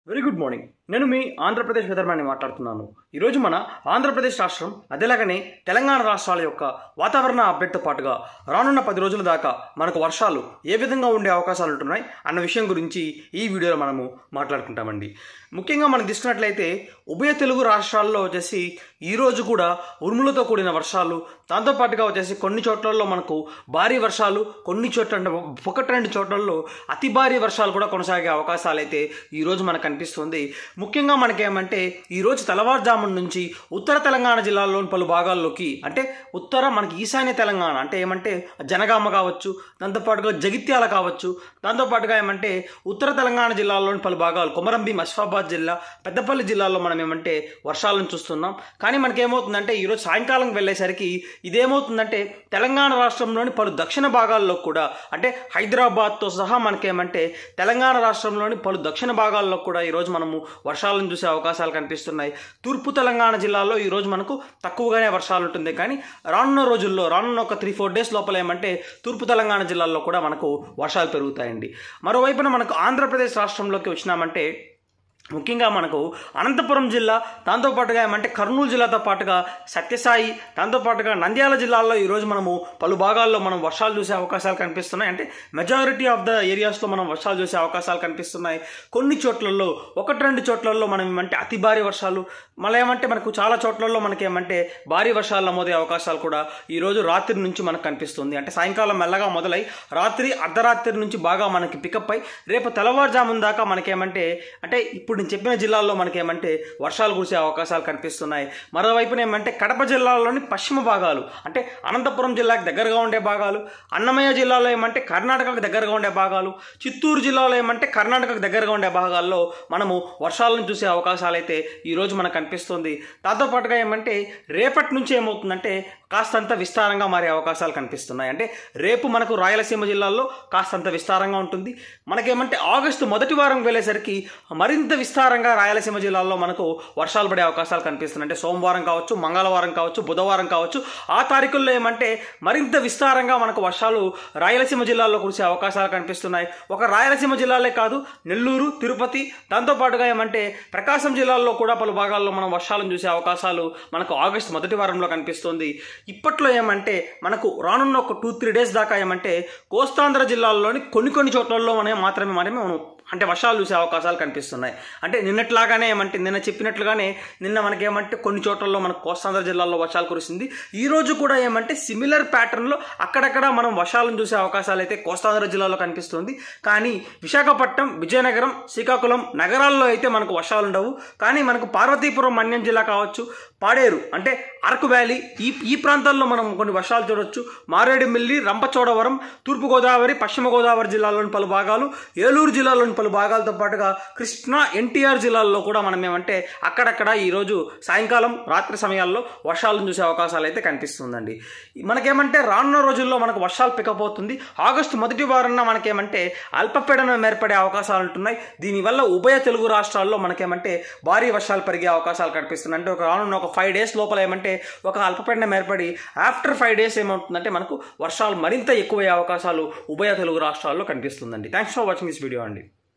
very good morning నేను మీ ఆంధ్రప్రదేశ్ వెదర్మాన్ని మాట్లాడుతున్నాను ఈరోజు మన ఆంధ్రప్రదేశ్ రాష్ట్రం అదేలాగానే తెలంగాణ రాష్ట్రాల యొక్క వాతావరణ అప్డేట్తో పాటుగా రానున్న పది రోజుల దాకా మనకు వర్షాలు ఏ విధంగా ఉండే అవకాశాలు ఉంటున్నాయి అన్న విషయం గురించి ఈ వీడియోలో మనము మాట్లాడుకుంటామండి ముఖ్యంగా మనం తీసుకున్నట్లయితే ఉభయ తెలుగు రాష్ట్రాల్లో వచ్చేసి ఈ రోజు కూడా ఉరుములతో కూడిన వర్షాలు దాంతోపాటుగా వచ్చేసి కొన్ని చోట్లలో మనకు భారీ వర్షాలు కొన్ని చోట్ల అంటే ఒకటి రెండు చోట్లలో అతి భారీ వర్షాలు కూడా కొనసాగే అవకాశాలు అయితే ఈ రోజు మనకు కనిపిస్తుంది ముఖ్యంగా మనకేమంటే ఈ రోజు తెల్లవారుజామున నుంచి ఉత్తర తెలంగాణ జిల్లాలోని పలు భాగాల్లోకి అంటే ఉత్తర మనకి ఈశాన్య తెలంగాణ అంటే ఏమంటే జనగామ కావచ్చు దాంతోపాటుగా జగిత్యాల కావచ్చు దాంతోపాటుగా ఏమంటే ఉత్తర తెలంగాణ జిల్లాలోని పలు భాగాలు కొమరంభీం అస్ఫాబాద్ జిల్లా పెద్దపల్లి జిల్లాలో మనం ఏమంటే వర్షాలను చూస్తున్నాం కానీ మనకేమవుతుందంటే ఈరోజు సాయంకాలం వెళ్ళేసరికి ఇదేమవుతుందంటే తెలంగాణ రాష్ట్రంలోని పలు దక్షిణ భాగాల్లో కూడా అంటే హైదరాబాద్తో సహా మనకేమంటే తెలంగాణ రాష్ట్రంలోని పలు దక్షిణ భాగాల్లో కూడా ఈరోజు మనము వర్షాలను చూసే అవకాశాలు కనిపిస్తున్నాయి తూర్పు తెలంగాణ జిల్లాలో ఈరోజు మనకు తక్కువగానే వర్షాలు ఉంటుంది కానీ రానున్న రోజుల్లో రానున్న ఒక త్రీ ఫోర్ డేస్ లోపల ఏమంటే తూర్పు తెలంగాణ జిల్లాల్లో కూడా మనకు వర్షాలు పెరుగుతాయండి మరోవైపున మనకు ఆంధ్రప్రదేశ్ రాష్ట్రంలోకి వచ్చినామంటే ముఖ్యంగా మనకు అనంతపురం జిల్లా దాంతోపాటుగా ఏమంటే కర్నూలు జిల్లాతో పాటుగా సత్యసాయి దాంతోపాటుగా నంద్యాల జిల్లాలో ఈరోజు మనము పలు భాగాల్లో మనం వర్షాలు చూసే అవకాశాలు కనిపిస్తున్నాయి అంటే మెజారిటీ ఆఫ్ ద ఏరియాస్లో మనం వర్షాలు చూసే అవకాశాలు కనిపిస్తున్నాయి కొన్ని చోట్లలో ఒకటి రెండు చోట్లలో మనం ఏమంటే అతి భారీ వర్షాలు మళ్ళీ ఏమంటే మనకు చాలా చోట్లలో మనకి ఏమంటే భారీ వర్షాలు నమోదే అవకాశాలు కూడా ఈరోజు రాత్రి నుంచి మనకు కనిపిస్తుంది అంటే సాయంకాలం మెల్లగా మొదలై రాత్రి అర్ధరాత్రి నుంచి బాగా మనకి పికప్ అయి రేపు తెల్లవారుజామున దాకా మనకేమంటే అంటే ఇప్పుడు నేను చెప్పిన జిల్లాల్లో మనకేమంటే వర్షాలు కురిసే అవకాశాలు కనిపిస్తున్నాయి మరోవైపున ఏమంటే కడప జిల్లాలోని పశ్చిమ భాగాలు అంటే అనంతపురం జిల్లాకి దగ్గరగా ఉండే భాగాలు అన్నమయ్య జిల్లాలో ఏమంటే కర్ణాటకకు దగ్గరగా ఉండే భాగాలు చిత్తూరు జిల్లాలో ఏమంటే కర్ణాటకకు దగ్గరగా ఉండే భాగాల్లో మనము వర్షాలను చూసే అవకాశాలు అయితే ఈరోజు మనకు కనిపిస్తుంది దాంతోపాటుగా ఏమంటే రేపటి నుంచి ఏమవుతుందంటే కాస్తంత విస్తారంగా మారే అవకాశాలు కనిపిస్తున్నాయి అంటే రేపు మనకు రాయలసీమ జిల్లాల్లో కాస్తంత విస్తారంగా ఉంటుంది మనకేమంటే ఆగస్టు మొదటి వారం వెళ్ళేసరికి మరింత విస్తారంగా రాయలసీమ జిల్లాల్లో మనకు వర్షాలు పడే అవకాశాలు కనిపిస్తున్నాయి అంటే సోమవారం కావచ్చు మంగళవారం కావచ్చు బుధవారం కావచ్చు ఆ తారీఖుల్లో ఏమంటే మరింత విస్తారంగా మనకు వర్షాలు రాయలసీమ జిల్లాల్లో కురిసే అవకాశాలు కనిపిస్తున్నాయి ఒక రాయలసీమ జిల్లాలే కాదు నెల్లూరు తిరుపతి దాంతోపాటుగా ఏమంటే ప్రకాశం జిల్లాల్లో కూడా పలు భాగాల్లో మనం వర్షాలను చూసే అవకాశాలు మనకు ఆగస్టు మొదటి వారంలో కనిపిస్తుంది ఇప్పట్లో ఏమంటే మనకు రానున్న ఒక టూ త్రీ డేస్ దాకా ఏమంటే కోస్తాంధ్ర జిల్లాల్లోని కొన్ని కొన్ని చోట్లలో మనం మాత్రమే మనమే మనం అంటే వర్షాలు చూసే అవకాశాలు కనిపిస్తున్నాయి అంటే నిన్నట్లాగానే ఏమంటే నిన్న చెప్పినట్లుగానే నిన్న మనకేమంటే కొన్ని చోట్లలో మనకు కోస్తాంధ్ర జిల్లాలో వర్షాలు కురిసింది ఈ రోజు కూడా ఏమంటే సిమిలర్ ప్యాటర్న్లో అక్కడక్కడ మనం వర్షాలను చూసే అవకాశాలు అయితే కోస్తాంధ్ర జిల్లాలో కనిపిస్తుంది కానీ విశాఖపట్నం విజయనగరం శ్రీకాకుళం నగరాల్లో అయితే మనకు వర్షాలు ఉండవు కానీ మనకు పార్వతీపురం మన్యం జిల్లా కావచ్చు పాడేరు అంటే అరకు వ్యాలీ ఈ ఈ ప్రాంతాల్లో మనం కొన్ని వర్షాలు చూడొచ్చు మారేడుమిల్లి రంపచోడవరం తూర్పుగోదావరి పశ్చిమ గోదావరి జిల్లాలోని పలు భాగాలు ఏలూరు జిల్లాలోని పలు భాగాలతో పాటుగా కృష్ణా ఎన్టీఆర్ జిల్లాల్లో కూడా మనం ఏమంటే అక్కడక్కడ ఈరోజు సాయంకాలం రాత్రి సమయాల్లో వర్షాలను చూసే అవకాశాలు అయితే కనిపిస్తుందండి మనకేమంటే రానున్న రోజుల్లో మనకు వర్షాలు పికప్ అవుతుంది ఆగస్టు మొదటి వారాన మనకేమంటే అల్పపీడనం ఏర్పడే అవకాశాలు ఉంటున్నాయి దీనివల్ల ఉభయ తెలుగు రాష్ట్రాల్లో మనకేమంటే భారీ వర్షాలు పెరిగే అవకాశాలు కనిపిస్తున్నాయి అంటే ఒక రానున్న ఒక ఫైవ్ డేస్ లోపల ఏమంటే ఒక అల్పపీడనం ఏర్పడి ఆఫ్టర్ ఫైవ్ డేస్ ఏమవుతుందంటే మనకు వర్షాలు మరింత ఎక్కువయ్యే అవకాశాలు ఉభయ తెలుగు రాష్ట్రాల్లో కనిపిస్తుందండి thanks for watching this video అండి